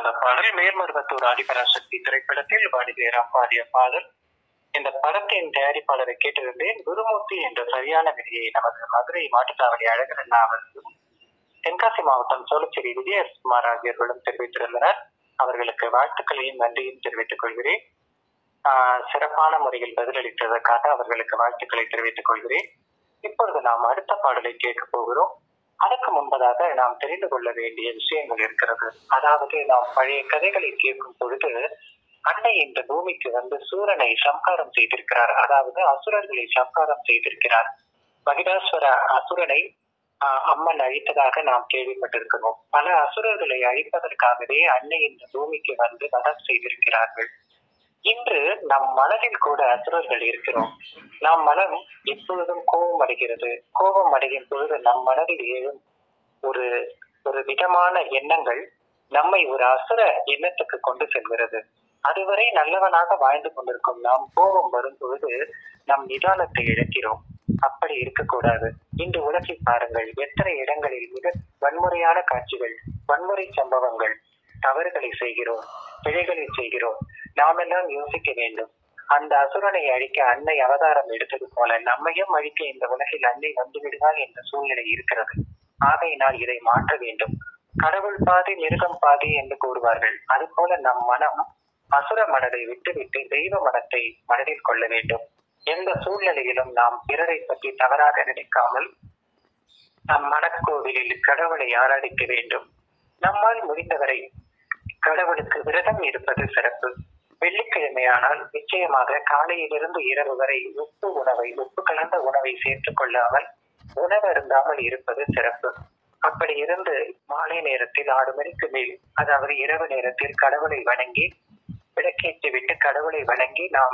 அந்த பாடல் மேல்மருவத்தூர் ஆதிபராசக்தி திரைப்படத்தில் வாணிஜெயராம் பாடிய பாடல் இந்த படத்தின் தயாரிப்பாளரை கேட்டிருந்தேன் குருமூர்த்தி என்ற சரியான விதியை நமது மதுரை மாட்டுத்தாவணி அழகரண்ணா அவர்களும் தென்காசி மாவட்டம் சோழச்சேரி விஜயகுமார் ஆகியோர்களும் தெரிவித்திருந்தனர் அவர்களுக்கு வாழ்த்துக்களையும் நன்றியும் தெரிவித்துக் கொள்கிறேன் ஆஹ் சிறப்பான முறையில் பதிலளித்ததற்காக அவர்களுக்கு வாழ்த்துக்களை தெரிவித்துக் கொள்கிறேன் இப்பொழுது நாம் அடுத்த பாடலை கேட்க போகிறோம் அதற்கு முன்பதாக நாம் தெரிந்து கொள்ள வேண்டிய விஷயங்கள் இருக்கிறது அதாவது நாம் பழைய கதைகளை கேட்கும் பொழுது அன்னை இந்த பூமிக்கு வந்து சூரனை சம்காரம் செய்திருக்கிறார் அதாவது அசுரர்களை சம்காரம் செய்திருக்கிறார் மகிடாஸ்வர அசுரனை ஆஹ், அம்மன் அழித்ததாக நாம் கேள்விப்பட்டிருக்கிறோம் பல அசுரர்களை அழிப்பதற்காகவே அன்னை இந்த பூமிக்கு வந்து வதம் செய்திருக்கிறார்கள் இன்று நம் மனதில் கூட அசுரர்கள் இருக்கிறோம் நம் மனம் எப்பொழுதும் கோபம் அடைகிறது கோபம் அடையும் பொழுது நம் மனதில் எழும் ஒரு ஒரு விதமான எண்ணங்கள் நம்மை ஒரு அசுர எண்ணத்துக்கு கொண்டு செல்கிறது அதுவரை நல்லவனாக வாழ்ந்து கொண்டிருக்கும் நாம் கோபம் வரும் பொழுது நம் நிதானத்தை இழக்கிறோம் அப்படி இருக்கக்கூடாது இன்று உலகை பாருங்கள் எத்தனை இடங்களில் மிக வன்முறையான காட்சிகள் வன்முறை சம்பவங்கள் தவறுகளை செய்கிறோம் பிழைகளை செய்கிறோம் நாமெல்லாம் யோசிக்க வேண்டும் அந்த அசுரனை அழிக்க அன்னை அவதாரம் எடுத்தது போல நம்மையும் அழிக்க இந்த உலகில் அன்னை வந்து விடுவாள் என்ற சூழ்நிலை இருக்கிறது ஆகையினால் இதை மாற்ற வேண்டும் கடவுள் பாதி மிருகம் பாதி என்று கூறுவார்கள் அதுபோல நம் மனம் அசுர மனதை விட்டுவிட்டு தெய்வ மனத்தை மனதில் கொள்ள வேண்டும் எந்த சூழ்நிலையிலும் நாம் பிறரை பற்றி தவறாக நினைக்காமல் நம் மனக்கோவிலில் கடவுளை ஆராதிக்க வேண்டும் நம்மால் முடிந்தவரை கடவுளுக்கு விரதம் இருப்பது சிறப்பு வெள்ளிக்கிழமையானால் நிச்சயமாக காலையிலிருந்து இரவு வரை உப்பு உணவை உப்பு கலந்த உணவை சேர்த்துக் கொள்ளாமல் உணவு அருந்தாமல் இருப்பது சிறப்பு அப்படி இருந்து மாலை நேரத்தில் ஆறு மணிக்கு மேல் அதாவது இரவு நேரத்தில் கடவுளை வணங்கி விளக்கேற்றி விட்டு கடவுளை வணங்கி நாம்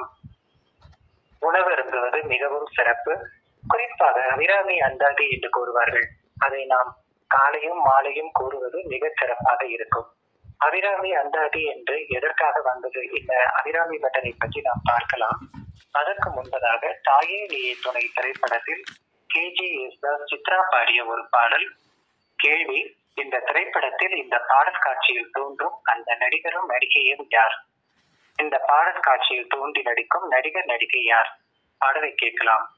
உணவு அருந்துவது மிகவும் சிறப்பு குறிப்பாக அபிராமி அந்தாதி என்று கூறுவார்கள் அதை நாம் காலையும் மாலையும் கூறுவது மிகச் சிறப்பாக இருக்கும் அபிராமி அந்தாதி என்று எதற்காக வந்தது இந்த அபிராமி பட்டனை பற்றி நாம் பார்க்கலாம் அதற்கு முன்பதாக தாயே நீயே துணை திரைப்படத்தில் கேஜி எஸ் சித்ரா பாடிய ஒரு பாடல் கேள்வி இந்த திரைப்படத்தில் இந்த பாடல் காட்சியில் தோன்றும் அந்த நடிகரும் நடிகையும் யார் இந்த பாடல் காட்சியில் தோன்றி நடிக்கும் நடிகர் நடிகை யார் பாடலை கேட்கலாம்